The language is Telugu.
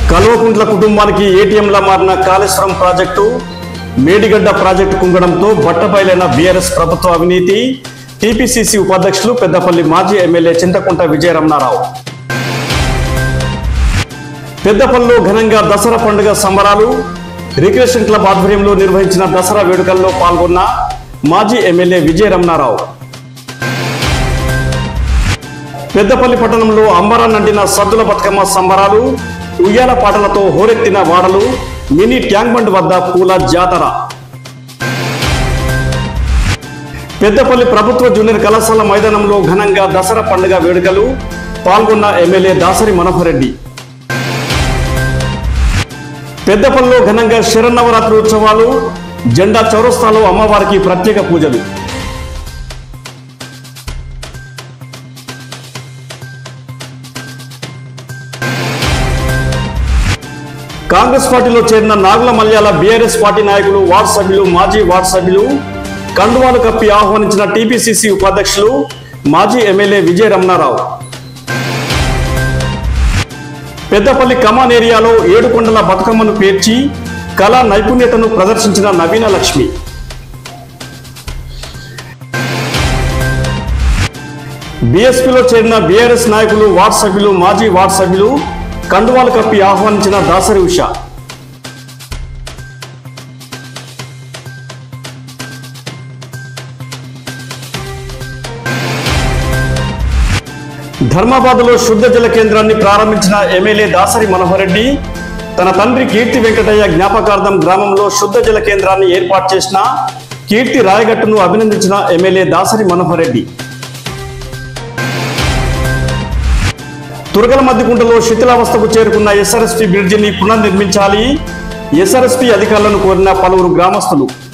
కల్వకుంట్ల కుటుంబానికి ఏటీఎంలా మారిన కాళేశ్వరం ప్రాజెక్టు మేడిగడ్డ ప్రాజెక్టు కుంగడంతో బట్టబయలైన బీఆర్ఎస్ ప్రభుత్వ అవినీతి టీపీసీసీ ఉపాధ్యక్షులు పెద్దపల్లి మాజీ ఎమ్మెల్యే చింతకుంట విజయరమణారావు పెద్దపల్లిలో ఘనంగా దసరా పండుగ సంబరాలు రిక్రియేషన్ క్లబ్ ఆధ్వర్యంలో నిర్వహించిన దసరా వేడుకల్లో పాల్గొన్న మాజీ ఎమ్మెల్యే విజయరమణారావు పెద్దపల్లి పట్టణంలో అంబరా నండిన సద్దుల బతుకమ్మ సంబరాలు ఉయ్యాల పాటలతో హోరెత్తిన వాడలు మినీ ట్యాంక్ బండ్ వద్ద పూల జాతర పెద్దపల్లి ప్రభుత్వ జూనియర్ కళాశాల మైదానంలో ఘనంగా దసరా పండుగ వేడుకలు పాల్గొన్న ఎమ్మెల్యే దాసరి మనోహర్ రెడ్డి పెద్దపల్లిలో ఘనంగా శరన్నవరాత్రి ఉత్సవాలు జెండా చౌరస్తాలో అమ్మవారికి ప్రత్యేక పూజలు కాంగ్రెస్ పార్టీలో చేరిన నాగుల మల్యాల బీఆర్ఎస్ పార్టీ నాయకులు వార్డు సభ్యులు మాజీ వార్డు సభ్యులు కండువాలు కప్పి ఆహ్వానించిన టీపీసీసీ ఉపాధ్యక్షులు మాజీ ఎమ్మెల్యే విజయ రమణారావు పెద్దపల్లి కమాన్ ఏరియాలో ఏడుకొండల బతుకమ్మను పేర్చి కళా నైపుణ్యతను ప్రదర్శించిన నవీన లక్ష్మి బీఎస్పీలో చేరిన బీఆర్ఎస్ నాయకులు వార్డు సభ్యులు మాజీ వార్డు సభ్యులు కండువాలు కప్పి ఆహ్వానించిన దాసరి ఉష ధర్మాబాద్లో శుద్ధ జల కేంద్రాన్ని ప్రారంభించిన ఎమ్మెల్యే దాసరి మనోహర్ రెడ్డి తన తండ్రి కీర్తి వెంకటయ్య జ్ఞాపకార్థం గ్రామంలో శుద్ధ జల కేంద్రాన్ని ఏర్పాటు చేసిన కీర్తి రాయగట్టును అభినందించిన ఎమ్మెల్యే దాసరి మనోహర్ రెడ్డి తురగల మధ్యకుంటలో శిథిలావస్థకు చేరుకున్న ఎస్ఆర్ఎస్పీ బ్రిడ్జిని పునర్నిర్మించాలి ఎస్ఆర్ఎస్పీ అధికారులను కోరిన పలువురు గ్రామస్తులు